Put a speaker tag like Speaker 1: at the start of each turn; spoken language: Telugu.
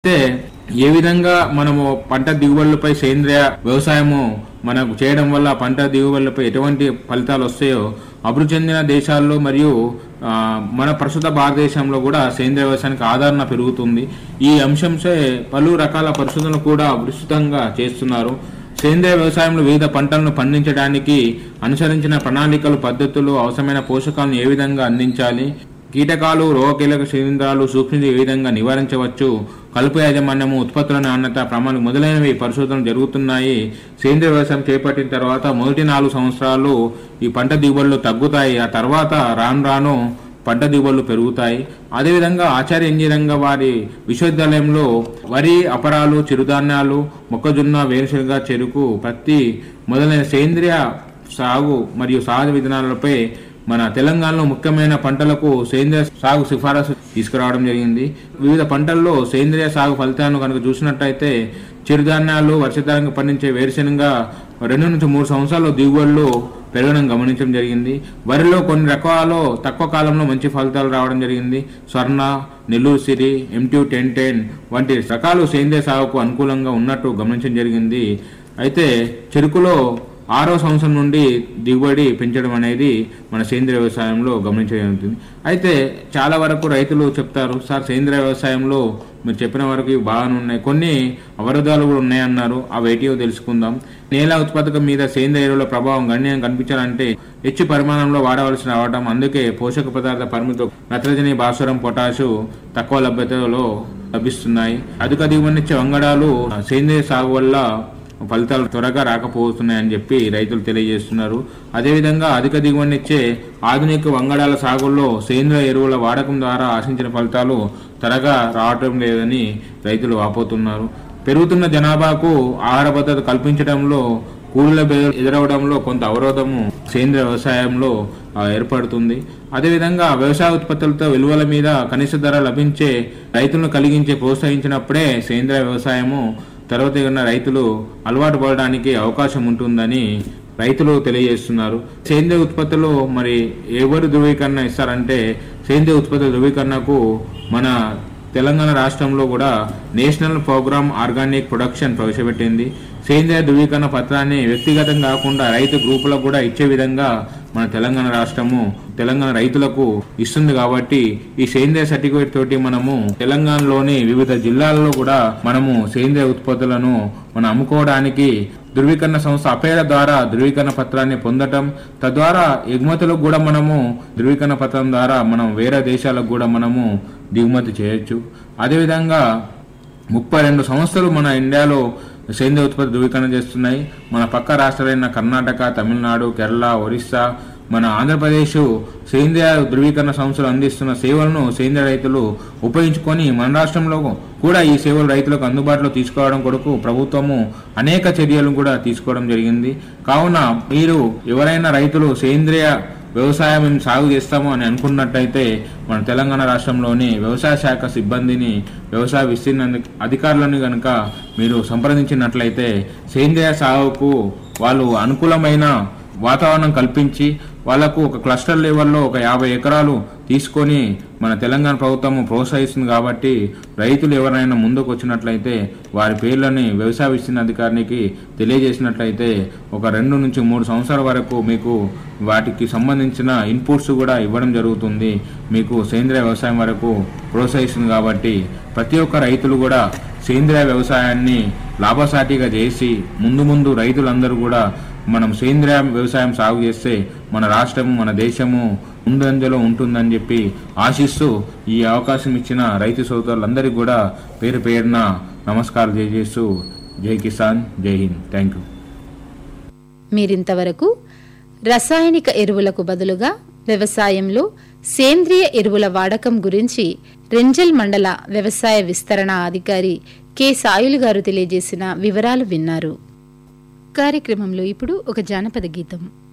Speaker 1: అయితే ఏ విధంగా మనము పంట దిగుబడులపై సేంద్రియ వ్యవసాయము మనకు చేయడం వల్ల పంట దిగుబడులపై ఎటువంటి ఫలితాలు వస్తాయో అభివృద్ధి చెందిన దేశాల్లో మరియు ఆ, మన ప్రస్తుత భారతదేశంలో కూడా సేంద్రియ వ్యవసాయానికి ఆదరణ పెరుగుతుంది ఈ అంశంసే పలు రకాల పరిశోధనలు కూడా విస్తృతంగా చేస్తున్నారు సేంద్రియ వ్యవసాయంలో వివిధ పంటలను పండించడానికి అనుసరించిన ప్రణాళికలు పద్ధతులు అవసరమైన పోషకాలను ఏ విధంగా అందించాలి కీటకాలు రోగకీలక శిలీంధ్రాలు సూక్ష్మజీవి ఏ విధంగా నివారించవచ్చు కలుపు యాజమాన్యము ఉత్పత్తుల నాణ్యత ప్రమాణం మొదలైనవి పరిశోధనలు జరుగుతున్నాయి సేంద్రియ వ్యవసాయం చేపట్టిన తర్వాత మొదటి నాలుగు సంవత్సరాలు ఈ పంట దిగుబడులు తగ్గుతాయి ఆ తర్వాత రాను రాను పంట దిగుబడులు పెరుగుతాయి అదేవిధంగా ఆచార్య ఇంజనీరింగ్ వారి విశ్వవిద్యాలయంలో వరి అపరాలు చిరుధాన్యాలు మొక్కజొన్న వేరుశనగ చెరుకు పత్తి మొదలైన సేంద్రియ సాగు మరియు సహజ విధానాలపై మన తెలంగాణలో ముఖ్యమైన పంటలకు సేంద్రియ సాగు సిఫారసు తీసుకురావడం జరిగింది వివిధ పంటల్లో సేంద్రియ సాగు ఫలితాలను కనుక చూసినట్టయితే చిరుధాన్యాలు వర్షాధారంగా పండించే వేరుశనగ రెండు నుంచి మూడు సంవత్సరాలు దిగుబడులు పెరగడం గమనించడం జరిగింది వరిలో కొన్ని రకాలు తక్కువ కాలంలో మంచి ఫలితాలు రావడం జరిగింది Swarna Nellore Siri MTU ten ten వంటి రకాలు సేంద్రియ సాగుకు అనుకూలంగా ఉన్నట్టు గమనించడం జరిగింది అయితే చెరుకులో ఆరో సంవత్సరం నుండి దిగుబడి పెంచడం అనేది మన సేంద్రియ వ్యవసాయంలో గమనించగలుగుతుంది అయితే చాలా వరకు రైతులు చెప్తారు సార్ సేంద్రియ వ్యవసాయంలో మీరు చెప్పిన వరకు ఇవి బాగానే ఉన్నాయి కొన్ని అవరోధాలు కూడా ఉన్నాయన్నారు అవి ఏటియో తెలుసుకుందాం నేల ఉత్పాదకం మీద సేంద్రియ ఎరువుల ప్రభావం గణనీయంగా కనిపించాలంటే హెచ్చు పరిమాణంలో వాడవలసి రావడం అందుకే పోషక పదార్థ పరిమితి నత్రజని భాస్వరం పొటాషు తక్కువ లభ్యతలో లభిస్తున్నాయి అధిక దిగుబడినిచ్చే వంగడాలు సేంద్రియ సాగు వల్ల ఫలితాలు త్వరగా రాకపోతున్నాయని చెప్పి రైతులు తెలియజేస్తున్నారు అదేవిధంగా అధిక దిగుబడినిచ్చే ఆధునిక వంగడాల సాగుల్లో సేంద్రియ ఎరువుల వాడకం ద్వారా ఆశించిన ఫలితాలు త్వరగా రావటం లేదని రైతులు వాపోతున్నారు పెరుగుతున్న జనాభాకు ఆహార భద్రత కల్పించడంలో కూలీల బె- ఎదురవడంలో కొంత అవరోధము సేంద్రియ వ్యవసాయంలో ఆ, ఏర్పడుతుంది అదేవిధంగా వ్యవసాయ ఉత్పత్తులతో విలువల మీద కనీస ధర లభించే రైతులను కలిగించే ప్రోత్సహించినప్పుడే సేంద్రియ వ్యవసాయము తర్వాత ఉన్న రైతులు అలవాటు పడడానికి అవకాశం ఉంటుందని రైతులు తెలియజేస్తున్నారు సేంద్రియ ఉత్పత్తులు మరి ఎవరు ధృవీకరణ ఇస్తారంటే సేంద్రియ ఉత్పత్తుల ధృవీకరణకు మన తెలంగాణ రాష్ట్రంలో కూడా నేషనల్ ప్రోగ్రామ్ ఆర్గానిక్ ప్రొడక్షన్ ప్రవేశపెట్టింది సేంద్రియ ధృవీకరణ పత్రాన్ని వ్యక్తిగతం కాకుండా రైతు గ్రూపులకు కూడా ఇచ్చే విధంగా మన తెలంగాణ రాష్ట్రము తెలంగాణ రైతులకు ఇస్తుంది కాబట్టి ఈ సేంద్రియ సర్టిఫికేట్ తోటి మనము తెలంగాణలోని వివిధ జిల్లాల్లో కూడా మనము సేంద్రియ ఉత్పత్తులను మనం అమ్ముకోవడానికి ధృవీకరణ సంస్థ అపేర ద్వారా ధృవీకరణ పత్రాన్ని పొందటం తద్వారా ఎగుమతులకు కూడా మనము ధృవీకరణ పత్రం ద్వారా మనం వేరే దేశాలకు కూడా మనము దిగుమతి చేయొచ్చు అదేవిధంగా ముప్పై రెండు సంస్థలు మన ఇండియాలో సేంద్రియ ఉత్పత్తి ధృవీకరణ చేస్తున్నాయి మన పక్క రాష్ట్రాలైన కర్ణాటక తమిళనాడు కేరళ ఒరిస్సా మన ఆంధ్రప్రదేశ్ సేంద్రియ ధృవీకరణ సంస్థలు అందిస్తున్న సేవలను సేంద్రియ రైతులు ఉపయోగించుకొని మన రాష్ట్రంలో కూడా ఈ సేవలు రైతులకు అందుబాటులో తీసుకురావడం కొరకు ప్రభుత్వము అనేక చర్యలు కూడా తీసుకోవడం జరిగింది కావున మీరు ఎవరైనా రైతులు సేంద్రియ వ్యవసాయం మేము సాగు చేస్తాము అని అనుకున్నట్టయితే మన తెలంగాణ రాష్ట్రంలోని వ్యవసాయ శాఖ సిబ్బందిని వ్యవసాయ విస్తీర్ణ అధికారులను కనుక మీరు సంప్రదించినట్లయితే సేంద్రియ సాగుకు వాళ్ళు అనుకూలమైన వాతావరణం కల్పించి వాళ్ళకు ఒక క్లస్టర్ లెవెల్లో ఒక యాభై ఎకరాలు తీసుకొని మన తెలంగాణ ప్రభుత్వం ప్రోత్సహిస్తుంది కాబట్టి రైతులు ఎవరైనా ముందుకు వచ్చినట్లయితే వారి పేర్లని వ్యవసాయ విస్తీర్ణ అధికారికి తెలియజేసినట్లయితే ఒక రెండు నుంచి మూడు సంవత్సరాల వరకు మీకు వాటికి సంబంధించిన ఇన్పుట్స్ కూడా ఇవ్వడం జరుగుతుంది మీకు సేంద్రియ వ్యవసాయం వరకు ప్రోత్సహిస్తుంది కాబట్టి ప్రతి ఒక్క రైతులు కూడా సేంద్రియ వ్యవసాయాన్ని లాభసాటిగా చేసి ముందు ముందు రైతులందరూ కూడా మనం సేంద్రియ వ్యవసాయం సాగు చేస్తే మన రాష్ట్రము మన దేశము ముందంజలో ఉంటుందని చెప్పి ఆశిస్తూ ఈ అవకాశం ఇచ్చిన రైతు సోదరులందరికీ కూడా పేరు పేరున నమస్కారం తెలియజేస్తూ జై కిసాన్ జై హింద్ థ్యాంక్ యూ
Speaker 2: మీరింతవరకు రసాయనిక ఎరువులకు బదులుగా వ్యవసాయంలో సేంద్రియ ఎరువుల వాడకం గురించి రెంజల్ మండల వ్యవసాయ విస్తరణ అధికారి కె సాయులు గారు తెలియజేసిన వివరాలు విన్నారు కార్యక్రమంలో ఇప్పుడు ఒక జానపద గీతం